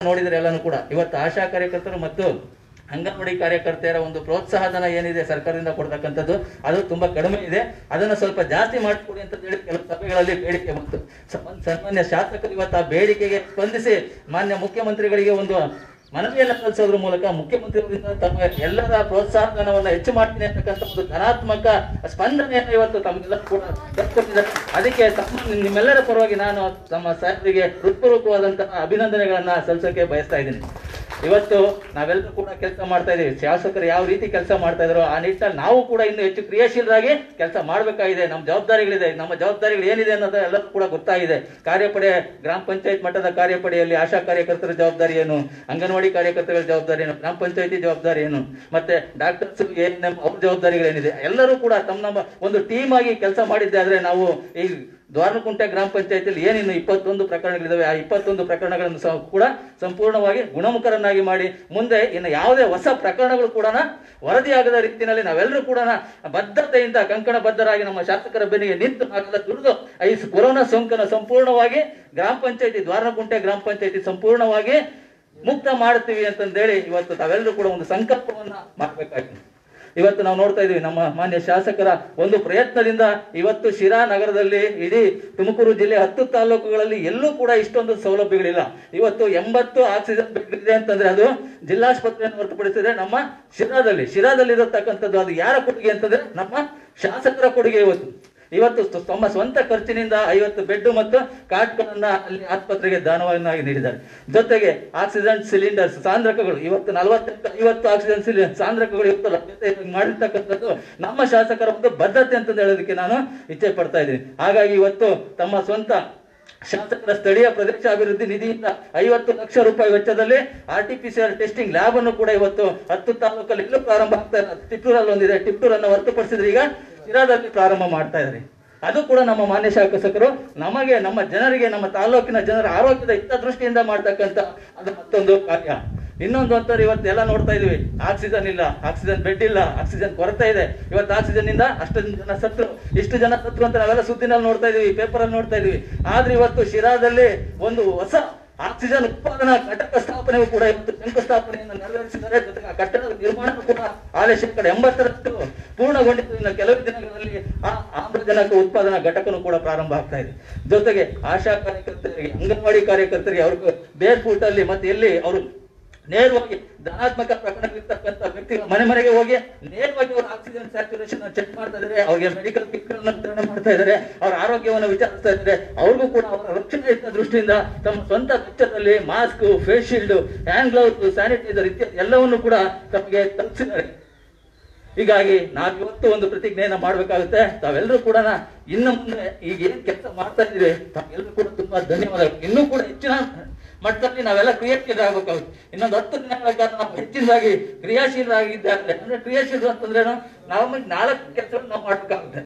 ನೋಡಿದ್ರೆ ಎಲ್ಲಾನು ಕೂಡ ಇವತ್ತು ಆಶಾ ಕಾರ್ಯಕರ್ತರು ಮತ್ತು ಅಂಗನವಾಡಿ ಕಾರ್ಯಕರ್ತೆಯರ ಒಂದು ಪ್ರೋತ್ಸಾಹಧನ ಏನಿದೆ ಸರ್ಕಾರದಿಂದ ಕೊಡ್ತಕ್ಕಂಥದ್ದು ಅದು ತುಂಬಾ ಕಡಿಮೆ ಇದೆ ಅದನ್ನು ಸ್ವಲ್ಪ ಜಾಸ್ತಿ ಮಾಡಿಕೊಡಿ ಅಂತ ಹೇಳಿ ಕೆಲವು ಸಭೆಗಳಲ್ಲಿ ಬೇಡಿಕೆ ಬಂತು ಸ- ಸನ್ಮಾನ್ಯ ಶಾಸಕರು ಇವತ್ತು ಆ ಬೇಡಿಕೆಗೆ ಸ್ಪಂದಿಸಿ ಮಾನ್ಯ ಮುಖ್ಯಮಂತ್ರಿಗಳಿಗೆ ಒಂದು ಮನವಿಯನ್ನು ಸಲ್ಲಿಸೋದ್ರ ಮೂಲಕ ಮುಖ್ಯಮಂತ್ರಿಯವರಿಂದ ತಮ್ಮ ಎಲ್ಲರ ಪ್ರೋತ್ಸಾಹಧನವನ್ನ ಹೆಚ್ಚು ಮಾಡ್ತೀನಿ ಅಂತಕ್ಕಂಥ ಒಂದು ಧನಾತ್ಮಕ ಸ್ಪಂದನೆಯನ್ನು ಇವತ್ತು ತಮಗೆಲ್ಲ ಕೂಡ ದೊರಕಿದೆ ಅದಕ್ಕೆ ತಮ್ಮ ನಿಮ್ಮೆಲ್ಲರ ಪರವಾಗಿ ನಾನು ತಮ್ಮ ಸಾಹೇಬರಿಗೆ ಹೃತ್ಪೂರ್ವಕವಾದಂತಹ ಅಭಿನಂದನೆಗಳನ್ನ ಸಲ್ಲಿಸೋಕೆ ಬಯಸ್ತಾ ಇದ್ದೀನಿ ಇವತ್ತು ನಾವೆಲ್ಲರೂ ಕೂಡ ಕೆಲಸ ಮಾಡ್ತಾ ಇದೀವಿ ಶಾಸಕರು ಯಾವ ರೀತಿ ಕೆಲಸ ಮಾಡ್ತಾ ಇದಾರೋ ಆ ನಿಟ್ಟಿನಲ್ಲಿ ನಾವು ಕೂಡ ಇನ್ನು ಹೆಚ್ಚು ಕ್ರಿಯಾಶೀಲರಾಗಿ ಕೆಲಸ ಮಾಡಬೇಕಾಗಿದೆ ನಮ್ಮ ಜವಾಬ್ದಾರಿಗಳಿದೆ ನಮ್ಮ ಜವಾಬ್ದಾರಿಗಳು ಏನಿದೆ ಅನ್ನೋದು ಎಲ್ಲರೂ ಕೂಡ ಗೊತ್ತಾಗಿದೆ ಕಾರ್ಯಪಡೆ ಗ್ರಾಮ ಪಂಚಾಯತ್ ಮಟ್ಟದ ಕಾರ್ಯಪಡೆಯಲ್ಲಿ ಆಶಾ ಕಾರ್ಯಕರ್ತರ ಜವಾಬ್ದಾರಿ ಏನು ಅಂಗನವಾಡಿ ಕಾರ್ಯಕರ್ತಗಳ ಜವಾಬ್ದಾರಿ ಏನು ಗ್ರಾಮ ಪಂಚಾಯತಿ ಜವಾಬ್ದಾರಿ ಏನು ಮತ್ತೆ ಡಾಕ್ಟರ್ಸ್ ಏನ್ ನಮ್ಮ ಅವ್ರ ಜವಾಬ್ದಾರಿಗಳೇನಿದೆ ಎಲ್ಲರೂ ಕೂಡ ತಮ್ಮ ನಮ್ಮ ಒಂದು ಟೀಮ್ ಆಗಿ ಕೆಲಸ ಮಾಡಿದ್ದೆ ಆದ್ರೆ ನಾವು ಈ ದ್ವಾರಕುಂಟೆ ಗ್ರಾಮ ಪಂಚಾಯತಿಯಲ್ಲಿ ಏನಿನ್ನು ಇಪ್ಪತ್ತೊಂದು ಪ್ರಕರಣಗಳಿದಾವೆ ಆ ಇಪ್ಪತ್ತೊಂದು ಪ್ರಕರಣಗಳನ್ನು ಸಹ ಕೂಡ ಸಂಪೂರ್ಣವಾಗಿ ಗುಣಮುಖರನ್ನಾಗಿ ಮಾಡಿ ಮುಂದೆ ಇನ್ನು ಯಾವುದೇ ಹೊಸ ಪ್ರಕರಣಗಳು ಕೂಡ ವರದಿಯಾಗದ ರೀತಿಯಲ್ಲಿ ನಾವೆಲ್ಲರೂ ಕೂಡ ಬದ್ಧತೆಯಿಂದ ಕಂಕಣ ಬದ್ಧರಾಗಿ ನಮ್ಮ ಶಾಸಕರ ಬೆನ್ನಿಗೆ ನಿಂತು ನಾವೆಲ್ಲ ದುಡಿದು ಈ ಕೊರೋನಾ ಸೋಂಕನ್ನು ಸಂಪೂರ್ಣವಾಗಿ ಗ್ರಾಮ ಪಂಚಾಯತಿ ದ್ವಾರಕುಂಟೆ ಗ್ರಾಮ ಪಂಚಾಯತಿ ಸಂಪೂರ್ಣವಾಗಿ ಮುಕ್ತ ಮಾಡ್ತೀವಿ ಅಂತಂದೇಳಿ ಇವತ್ತು ತಾವೆಲ್ಲರೂ ಕೂಡ ಒಂದು ಸಂಕಲ್ಪವನ್ನ ಮಾಡಬೇಕಾಗಿದೆ ಇವತ್ತು ನಾವು ನೋಡ್ತಾ ಇದೀವಿ ನಮ್ಮ ಮಾನ್ಯ ಶಾಸಕರ ಒಂದು ಪ್ರಯತ್ನದಿಂದ ಇವತ್ತು ಶಿರಾ ನಗರದಲ್ಲಿ ಇಡೀ ತುಮಕೂರು ಜಿಲ್ಲೆ ಹತ್ತು ತಾಲೂಕುಗಳಲ್ಲಿ ಎಲ್ಲೂ ಕೂಡ ಇಷ್ಟೊಂದು ಸೌಲಭ್ಯಗಳಿಲ್ಲ ಇವತ್ತು ಎಂಬತ್ತು ಆಕ್ಸಿಜನ್ ಬೆಡ್ ಇದೆ ಅಂತಂದ್ರೆ ಅದು ಜಿಲ್ಲಾಸ್ಪತ್ರೆಯನ್ನು ಹೊರತುಪಡಿಸಿದ್ರೆ ನಮ್ಮ ಶಿರಾದಲ್ಲಿ ಶಿರಾದಲ್ಲಿ ಇರತಕ್ಕಂಥದ್ದು ಅದು ಯಾರ ಕೊಡುಗೆ ಅಂತಂದ್ರೆ ನಮ್ಮ ಶಾಸಕರ ಕೊಡುಗೆ ಇವತ್ತು ಇವತ್ತು ತ- ತಮ್ಮ ಸ್ವಂತ ಖರ್ಚಿನಿಂದ ಐವತ್ತು ಬೆಡ್ ಮತ್ತು ಕಾಟ್ಗಳನ್ನ ಅಲ್ಲಿ ಆಸ್ಪತ್ರೆಗೆ ದಾನವನ್ನಾಗಿ ನೀಡಿದ್ದಾರೆ ಜೊತೆಗೆ ಆಕ್ಸಿಜನ್ ಸಿಲಿಂಡರ್ಸ್ ಸಾಂದ್ರಕಗಳು ಇವತ್ತು ನಲವತ್ತೆಂಟು ಐವತ್ತು ಆಕ್ಸಿಜನ್ ಸಿಲಿ ಸಾಂದ್ರಕಗಳು ಇವತ್ತು ಲಭ್ಯತೆ ಮಾಡಿರ್ತಕ್ಕಂಥದ್ದು ನಮ್ಮ ಶಾಸಕರ ಒಂದು ಬದ್ಧತೆ ಅಂತ ಹೇಳೋದಕ್ಕೆ ನಾನು ಇಚ್ಛೆ ಪಡ್ತಾ ಇದ್ದೀನಿ ಹಾಗಾಗಿ ಇವತ್ತು ತಮ್ಮ ಸ್ವಂತ ಶಾಸಕರ ಸ್ಥಳೀಯ ಪ್ರದೇಶ ಅಭಿವೃದ್ಧಿ ನಿಧಿಯಿಂದ ಐವತ್ತು ಲಕ್ಷ ರೂಪಾಯಿ ವೆಚ್ಚದಲ್ಲಿ R T P C R testing lab ಅನ್ನು ಕೂಡ ಇವತ್ತು ಹತ್ತು ತಾಲೂಕಲ್ಲಿ ಎಲ್ಲೂ ಪ್ರಾರಂಭ ಆಗ್ತಾ ಇಲ್ಲ ಟಿಪ್ಪೂರಲ್ಲಿ ಒಂದಿದೆ ಟಿಪ್ಪೂರನ್ನು ಹೊರತುಪಡಿಸಿದ್ರೆ ಈಗ ಶಿರಾದಲ್ಲಿ ಪ್ರಾರಂಭ ಮಾಡ್ತಾ ಇದ್ದಾರೆ ಅದು ಕೂಡ ನಮ್ಮ ಮಾನ್ಯ ಶಾಸಕರು ನಮಗೆ ನಮ್ಮ ಜನರಿಗೆ ನಮ್ಮ ತಾಲೂಕಿನ ಜನರ ಆರೋಗ್ಯದ ಹಿತದೃಷ್ಟಿಯಿಂದ ಮಾಡ್ತಕ್ಕಂಥ ಅದು ಮತ್ತೊಂದು ಕಾರ್ಯ ಇನ್ನೊಂದು ಅಂತಾರೆ ಇವತ್ತು ಎಲ್ಲ ನೋಡ್ತಾ ಇದೀವಿ ಆಕ್ಸಿಜನ್ ಇಲ್ಲ ಆಕ್ಸಿಜನ್ ಬೆಡ್ ಇಲ್ಲ ಆಕ್ಸಿಜನ್ ಕೊರತೆ ಇದೆ ಇವತ್ತು ಆಕ್ಸಿಜನ್ ಇಂದ ಅಷ್ಟು ಜನ ಸತ್ರು ಇಷ್ಟು ಜನ ಸತ್ರು ಅಂತ ನಾವೆಲ್ಲ ಸುದ್ದಿನಲ್ಲಿ ನೋಡ್ತಾ ಇದೀವಿ ಪೇಪರ್ ಅಲ್ಲಿ ನೋಡ್ತಾ ಇದೀವಿ ಆದ್ರೆ ಇವತ್ತು ಶಿರಾದಲ್ಲಿ ಒಂದು ಹೊಸ ಆಕ್ಸಿಜನ್ ಉತ್ಪಾದನಾ ಘಟಕ ಸ್ಥಾಪನೆಗೂ ಕೂಡ ಇವತ್ತು ಶಂಕುಸ್ಥಾಪನೆಯನ್ನು ನೆರವೇರಿಸಿದ್ದಾರೆ ಜೊತೆಗೆ ಆ ಕಟ್ಟಡದ ನಿರ್ಮಾಣ ಕೂಡ ಆಲೆ ಶೇಕಡ ಎಂಬತ್ತರಷ್ಟು ಪೂರ್ಣಗೊಂಡಿದ್ದು ಇನ್ನು ಕೆಲವು ದಿನಗಳಲ್ಲಿ ಆ ಆಮ್ಲಜನಕ ಉತ್ಪಾದನಾ ಘಟಕನು ಕೂಡ ಪ್ರಾರಂಭ ಆಗ್ತಾ ಇದೆ ಜೊತೆಗೆ ಆಶಾ ಕಾರ್ಯಕರ್ತರಿಗೆ ಅಂಗನವಾಡಿ ಕಾರ್ಯಕರ್ತರಿಗೆ ಅವ್ರಿಗೆ ಬೇರ್ ಫೂಟ್ ಅಲ್ಲಿ ಮತ್ತೆ ಎಲ್ಲಿ ಅವರು ನೇರವಾಗಿ ಧನಾತ್ಮಕ ಪ್ರಕರಣಗಳಿರ್ತಕ್ಕಂಥ ವ್ಯಕ್ತಿಗಳು ಮನೆ ಮನೆಗೆ ಹೋಗಿ ನೇರವಾಗಿ ಅವರು ಆಕ್ಸಿಜನ್ ಸ್ಯಾಚುರೇಷನ್ ಚೆಕ್ ಮಾಡ್ತಾ ಇದ್ದಾರೆ ಅವ್ರಿಗೆ ಮೆಡಿಕಲ್ ಕಿಟ್ಗಳನ್ನ ವಿತರಣೆ ಮಾಡ್ತಾ ಇದ್ದಾರೆ ಅವರ ಆರೋಗ್ಯವನ್ನು ವಿಚಾರಿಸ್ತಾ ಇದ್ದಾರೆ ಅವ್ರಿಗೂ ಕೂಡ ಅವರ ರಕ್ಷಣೆ ಇದ್ದ ದೃಷ್ಟಿಯಿಂದ ತಮ್ಮ ಸ್ವಂತ ವೆಚ್ಚದಲ್ಲಿ mask face shield hand gloves sanitiser ಇತ್ಯಾದಿ ಎಲ್ಲವನ್ನು ಕೂಡ ತಮಗೆ ತಲುಪಿಸಿದ್ದಾರೆ ಹೀಗಾಗಿ ನಾವು ಇವತ್ತು ಒಂದು ಪ್ರತಿಜ್ಞೆಯನ್ನ ಮಾಡ್ಬೇಕಾಗುತ್ತೆ ತಾವೆಲ್ಲರೂ ಕೂಡ ಇನ್ನು ಮುಂದೆ ಈಗ ಏನ್ ಕೆಲಸ ಮಾಡ್ತಾ ಇದೀವಿ ತಾವೆಲ್ಲರೂ ಕೂಡ ತುಂಬಾ ಧನ್ಯವಾದಗಳು ಇನ್ನೂ ಕೂಡ ಹೆಚ್ಚಿನ ಮಟ್ಟದಲ್ಲಿ ನಾವೆಲ್ಲ ಕ್ರಿಯಾಶೀಲರಾಗಬೇಕಾಗುತ್ತೆ ಇನ್ನೊಂದು ಹತ್ತು ದಿನಗಳ ಕಾಲ ನಾವು ಹೆಚ್ಚಿನದಾಗಿ ಕ್ರಿಯಾಶೀಲರಾಗಿದ್ದಾರೆ ಅಂದ್ರೆ ಕ್ರಿಯಾಶೀಲರು ಅಂತಂದ್ರೆ ನಾವು ನಾಲ್ಕು ಕೆಲಸ ನಾವು ಮಾಡ್ಬೇಕಾಗುತ್ತೆ